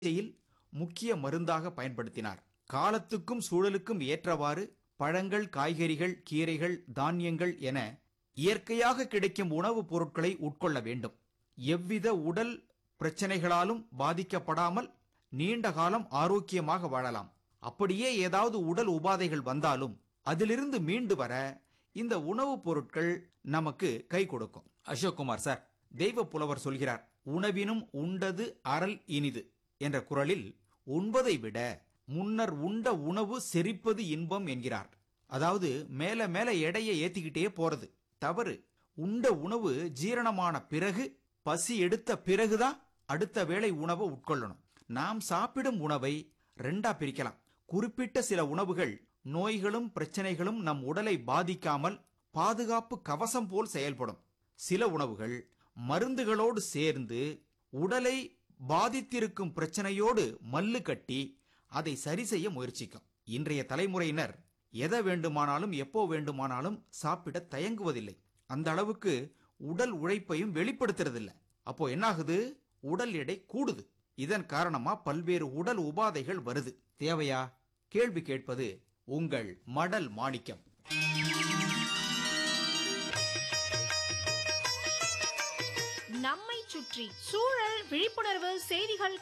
சிகிச்சையில் முக்கிய மருந்தாக பயன்படுத்தினார் காலத்துக்கும் சூழலுக்கும் ஏற்றவாறு பழங்கள் காய்கறிகள் கீரைகள் தானியங்கள் என இயற்கையாக கிடைக்கும் உணவுப் பொருட்களை உட்கொள்ள வேண்டும் எவ்வித உடல் பிரச்சனைகளாலும் பாதிக்கப்படாமல் நீண்ட காலம் ஆரோக்கியமாக வாழலாம் அப்படியே ஏதாவது உடல் உபாதைகள் வந்தாலும் அதிலிருந்து மீண்டு வர இந்த உணவுப் பொருட்கள் நமக்கு கை கொடுக்கும் அசோக் குமார் சார் தெய்வ புலவர் சொல்கிறார் உணவினும் உண்டது அறல் இனிது என்ற குரலில் உண்பதை விட முன்னர் உண்ட உணவு செரிப்பது இன்பம் என்கிறார் அதாவது மேல மேல எடையை ஏத்திக்கிட்டே போறது தவறு உண்ட உணவு ஜீரணமான பிறகு பசி எடுத்த பிறகுதான் அடுத்த வேளை உணவை உட்கொள்ளணும் நாம் சாப்பிடும் உணவை ரெண்டா பிரிக்கலாம் குறிப்பிட்ட சில உணவுகள் நோய்களும் பிரச்சனைகளும் நம் உடலை பாதிக்காமல் பாதுகாப்பு கவசம் போல் செயல்படும் சில உணவுகள் மருந்துகளோடு சேர்ந்து உடலை பாதித்திருக்கும் பிரச்சனையோடு மல்லு கட்டி அதை சரி செய்ய முயற்சிக்கும் இன்றைய தலைமுறையினர் எதை வேண்டுமானாலும் எப்போ வேண்டுமானாலும் சாப்பிட தயங்குவதில்லை அந்த அளவுக்கு உடல் உழைப்பையும் வெளிப்படுத்துறதில்ல அப்போ என்னாகுது உடல் எடை கூடுது இதன் காரணமா பல்வேறு உடல் உபாதைகள் வருது தேவையா கேள்வி கேட்பது உங்கள் மடல் மாணிக்கம் நம்மை சுற்றி சூழல் விழிப்புணர்வு செய்திகள்